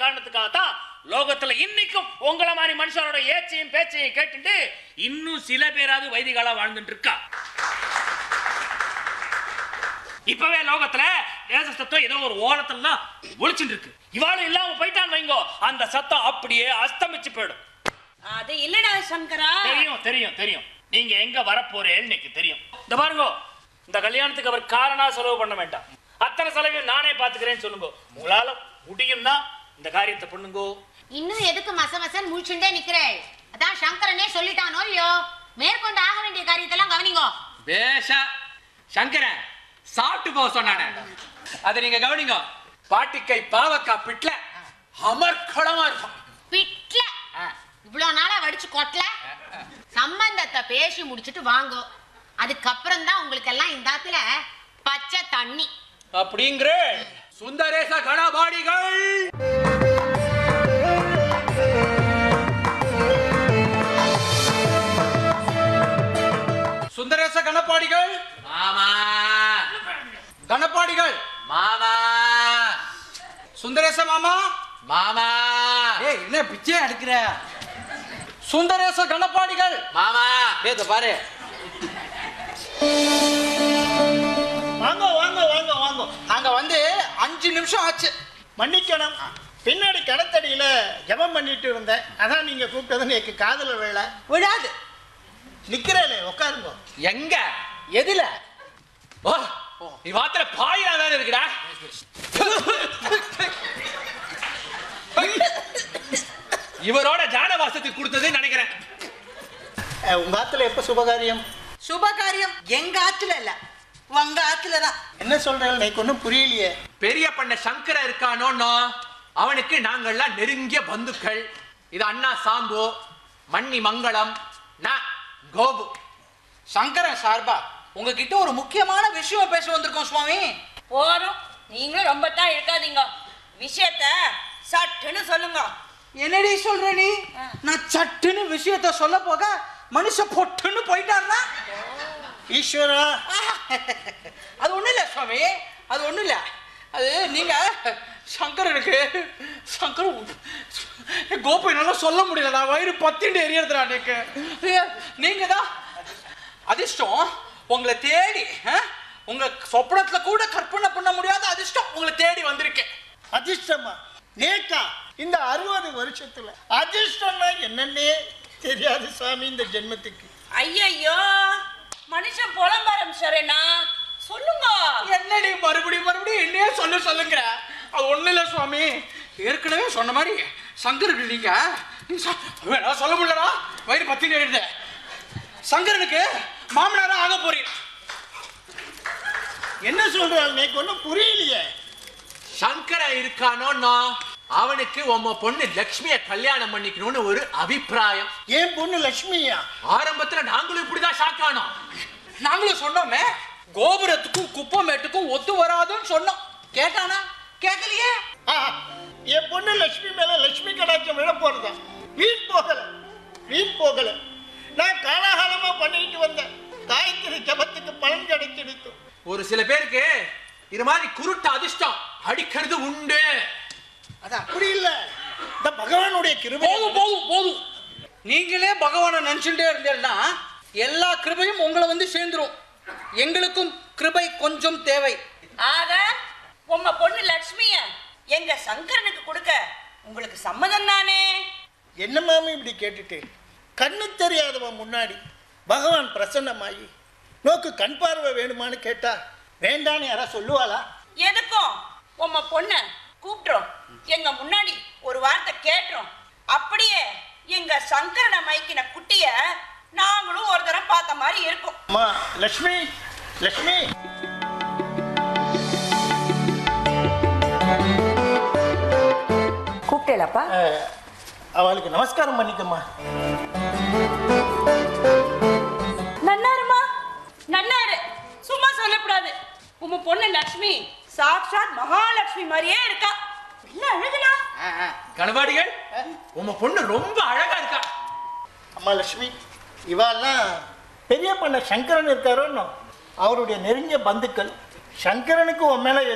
காரணத்துக்காக தான் லோகத்துல இன்னைக்கும் உங்கள மாதிரி மனுஷனோட ஏச்சையும் பேச்சையும் கேட்டுட்டு இன்னும் சில பேராவது வைதிகாலா வாழ்ந்துட்டு இருக்கா இப்பவே லோகத்துல தேச சத்தம் ஏதோ ஒரு ஓரத்துல தான் ஒழிச்சுட்டு இருக்கு இவாளும் இல்லாம போயிட்டான்னு வைங்கோ அந்த சத்தம் அப்படியே அஸ்தமிச்சு போயிடும் அது இல்லடா சங்கரா தெரியும் தெரியும் தெரியும் நீங்க எங்க வரப்போறேன்னு எனக்கு தெரியும் இந்த பாருங்க இந்த கல்யாணத்துக்கு அவர் காரணா செலவு பண்ண வேண்டாம் அத்தனை செலவையும் நானே பாத்துக்கிறேன்னு சொல்லுங்க உங்களால முடியும்னா இந்த காரியத்தை பண்ணுங்கோ இன்னும் எதுக்கு மச மசன் முழிச்சுண்டே நிக்கிறேள் அதான் சங்கரனே சொல்லிட்டானோ இல்லையோ மேற்கொண்டு ஆக வேண்டிய காரியத்தெல்லாம் கவனிங்கோ பேஷா சங்கரன் சாப்பிட்டு போக சொன்னானே அதை நீங்க கவனிங்க பாட்டிக்கை பாவக்கா பிட்ல அமர்க்களமா இருக்கும் பிட்ல இவ்வளவு நாளா வடிச்சு கொட்டல சம்பந்தத்தை பேசி முடிச்சிட்டு வாங்கோ அதுக்கப்புறம் தான் உங்களுக்கு எல்லாம் இந்த ஆத்துல பச்சை தண்ணி அப்படிங்கிற சுந்தரேச கணபாடிகள் சுந்தரேச கணப்பாடிகள் மாமா கணப்பாடிகள் மாமா சுந்தரேச மாமா மாமா ஏய் என்ன பிச்சையா எடுக்கிற சுந்தரேச கணப்பாடிகள் மாமா ஏத பாரு வாங்க வாங்க வாங்க வாங்க அங்க வந்து அஞ்சு நிமிஷம் ஆச்சு மன்னிக்கணும் பின்னாடி கிணத்தடியில ஜெபம் பண்ணிட்டு இருந்தேன் அதான் நீங்க கூப்பிட்டது எனக்கு காதல வேலை விடாது நிக்கிறேனே உட்காருங்க எங்க எதுல ஓ இவாத்திர பாயிரா வேற இருக்குடா இவரோட ஜானவாசத்துக்கு கொடுத்தது நினைக்கிறேன் அஹ், உங்க ஆத்துல எப்ப சுபகாரியம் சுபகாரியம் எங்க ஆத்துல இல்ல உங்க ஆத்துல தான் என்ன சொல்றேன் எனக்கு ஒன்றும் புரியலையே பெரிய பண்ண சங்கர இருக்கானோன்னோ அவனுக்கு நாங்கள்லாம் நெருங்கிய பந்துக்கள் இது அண்ணா சாம்பு மண்ணி மங்களம் நான் கோபு சங்கரன் சார்பா உங்ககிட்ட ஒரு முக்கியமான விஷயம் பேச வந்திருக்கோம் சுவாமி போறோம் நீங்களும் ரொம்ப தான் இருக்காதீங்க விஷயத்த சட்டுன்னு சொல்லுங்க என்னடி சொல்ற நீ நான் சட்டுன்னு விஷயத்த சொல்ல போக மனுஷ பொட்டுன்னு போயிட்டாருனா ஈஸ்வரா அது ஒண்ணும் இல்ல சுவாமி அது ஒண்ணும் இல்ல அது நீங்க சங்கரனுக்கு சங்கர் கோபு என்னால சொல்ல முடியல நான் வயிறு பத்திண்டு எரியறதுடா எனக்கு நீங்க தான் அதிர்ஷ்டம் உங்களை தேடி ஆ? உங்க சொப்பனத்துல கூட கற்பனை பண்ண முடியாத அதிர்ஷ்டம் உங்களை தேடி வந்திருக்கேன் அதிர்ஷ்டமா நேக்கா இந்த அறுபது வருஷத்துல அதிர்ஷ்டம்னா என்னன்னே தெரியாது சாமி இந்த ஜென்மத்துக்கு ஐயையோ மனுஷன் புலம்பரம் சரேனா சொல்லுங்க என்னடி மறுபடியும் மறுபடியும் என்னையே சொல்ல சொல்லுங்கிற அது ஒண்ணு இல்ல சுவாமி ஏற்கனவே சொன்ன மாதிரி சங்கருக்கு நீங்க நீ சொ- வேணா சொல்ல முடியலடா வயிறு பத்தி நேரிடுது சங்கரனுக்கு மாமனாரா ஆக போறீங்க என்ன சொல்றாள் எனக்கு ஒன்றும் புரியலையே சங்கர இருக்கானோன்னோ அவனுக்கு உம்ம பொண்ணு லக்ஷ்மிய கல்யாணம் பண்ணிக்கணும்னு ஒரு அபிப்பிராயம் ஏன் பொண்ணு லட்சுமியா ஆரம்பத்துல நாங்களும் இப்படிதான் ஷாக் ஆனோம் நாங்களும் சொன்னோமே கோபுரத்துக்கும் குப்பமேட்டுக்கும் ஒத்து வராதுன்னு சொன்னோம் கேட்டானா கேட்கலையே ஆஹா, என் பொண்ணு லட்சுமி மேல லட்சுமி கடாட்சம் விழ போறதா வீண் போகல வீண் போகல நான் காலாகாலமா பண்ணிட்டு வந்தேன் காயத்ரி ஜபத்துக்கு பலன் கிடைச்சிடுத்து ஒரு சில பேருக்கு இது மாதிரி குருட்டு அதிர்ஷ்டம் அடிக்கிறது உண்டு அது அப்படி இல்ல இந்த பகவானுடைய கிருபை போதும் போதும் போதும் நீங்களே பகவானை நினைச்சுட்டே இருந்தீங்கன்னா எல்லா கிருபையும் உங்களை வந்து சேர்ந்துரும் எங்களுக்கும் கிருபை கொஞ்சம் தேவை ஆக உங்க பொண்ணு லக்ஷ்மிய எங்க சங்கரனுக்கு கொடுக்க உங்களுக்கு சம்மதம் தானே என்ன மாமி இப்படி கேட்டுட்டு கண்ணு தெரியாதவன் முன்னாடி பகவான் பிரசன்னமாயி நோக்கு கண் பார்வை வேணுமான்னு கேட்டா வேண்டான்னு யாரா சொல்லுவாளா எதுக்கும் உம்ம பொண்ண கூப்பிட்டுறோம் எங்க முன்னாடி ஒரு வார்த்தை கேட்டுறோம் அப்படியே எங்க சங்கரனை மைக்கின குட்டிய நாங்களும் ஒரு தரம் பார்த்த மாதிரி இருக்கும் அம்மா லக்ஷ்மி லக்ஷ்மி கூப்பிட்டேலப்பா அஹ், அவளுக்கு நமஸ்காரம் பண்ணிக்கம்மா நன்னாருமா நன்னாரு சும்மா சொல்லக்கூடாது உம்ம பொண்ணு லக்ஷ்மி சாக்ஷாத் மகாலட்சுமி மாதிரியே இருக்கா என்ன அழகுனா கணவாடிகள் உம்ம பொண்ணு ரொம்ப அழகா இருக்கா அம்மா லட்சுமி இவாள்லாம் பெரிய பண்ண சங்கரன் இருக்காரோன்னு அவருடைய நெருங்கிய பந்துக்கள் சங்கரனுக்கு உன் மேல